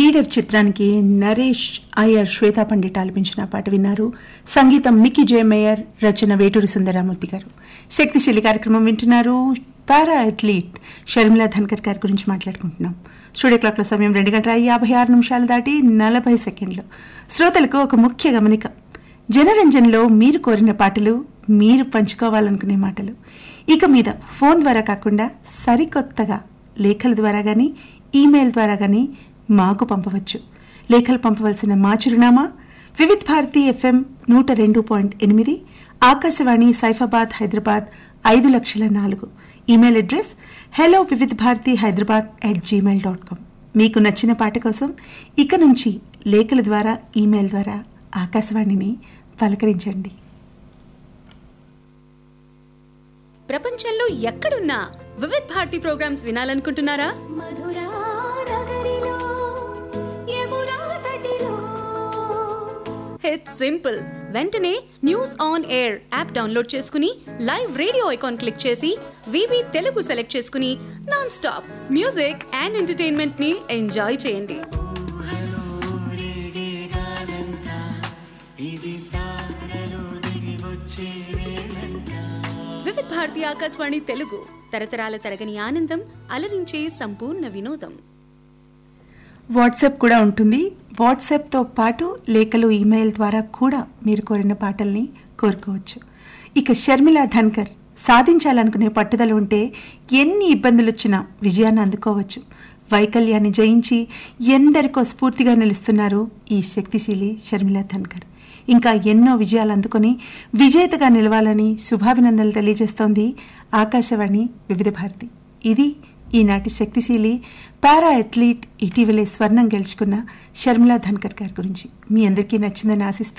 leader చిత్రానికి నరేష్ అయ్యర్ శ్వేతా పండిట్ ఆలపించిన పాట విన్నారు సంగీతం మికి జే మేయర్ రచన వేటూరి సుందరామూర్తి గారు శక్తిశీలి కార్యక్రమం వింటున్నారు పారా అథ్లీట్ షర్మిలా ధన్కర్ గారి గురించి మాట్లాడుకుంటున్నాం స్టూడియో క్లాక్ల సమయం రెండు గంటల యాభై ఆరు నిమిషాలు దాటి నలభై సెకండ్లు శ్రోతలకు ఒక ముఖ్య గమనిక జనరంజన్లో మీరు కోరిన పాటలు మీరు పంచుకోవాలనుకునే మాటలు ఇక మీద ఫోన్ ద్వారా కాకుండా సరికొత్తగా లేఖల ద్వారా గాని ఈమెయిల్ ద్వారా గాని మాకు పంపవచ్చు లేఖలు పంపవలసిన మా చిరునామా వివిధ్ భారతి ఎఫ్ఎం నూట రెండు పాయింట్ ఎనిమిది ఆకాశవాణి సైఫాబాద్ హైదరాబాద్ ఐదు లక్షల నాలుగు email address hello Vividh Bharati Hyderabad at Gmail dot com మీకు నచ్చిన పాట కోసం ఇక నుంచి లేఖల ద్వారా ఈమెయిల్ ద్వారా ఆకాశవాణిని పలకరించండి ప్రపంచంలో ఎక్కడున్నా వివిధ్ భారతి ప్రోగ్రామ్స్ వినాలనుకుంటున్నారా మధురా నగరిలో యమునా తటిలో ఇట్స్ సింపుల్ వెంటనే news on air app download చేసుకుని లైవ్ రేడియో ఐకాన్ క్లిక్ చేసి వివి తెలుగు సెలెక్ట్ చేసుకుని non stop music and entertainment ని ఎంజాయ్ చేయండి వివిధ్ భారతి ఆకాశవాణి తెలుగు తరతరాల తరగని ఆనందం అలరించే సంపూర్ణ వినోదం వాట్సాప్ కూడా ఉంటుంది వాట్సాప్తో పాటు లేఖలు ఈమెయిల్ ద్వారా కూడా మీరు కోరిన పాటల్ని కోరుకోవచ్చు ఇక షర్మిల ధన్కర్ సాధించాలనుకునే పట్టుదల ఉంటే ఎన్ని ఇబ్బందులు వచ్చినా విజయాన్ని అందుకోవచ్చు వైకల్యాన్ని జయించి ఎందరికో స్ఫూర్తిగా నిలుస్తున్నారు ఈ శక్తిశీలి షర్మిల ధన్కర్ ఇంకా ఎన్నో విజయాలు అందుకొని విజేతగా నిలవాలని శుభాభినందనలు తెలియజేస్తోంది ఆకాశవాణి వివిధ భారతి ఇది ఈనాటి శక్తిశీలి పారా అథ్లీట్ ఇటీవలే స్వర్ణం గెలుచుకున్న షర్మిలా ధన్కర్ గారి గురించి మీ అందరికీ నచ్చిందని ఆశిస్తూ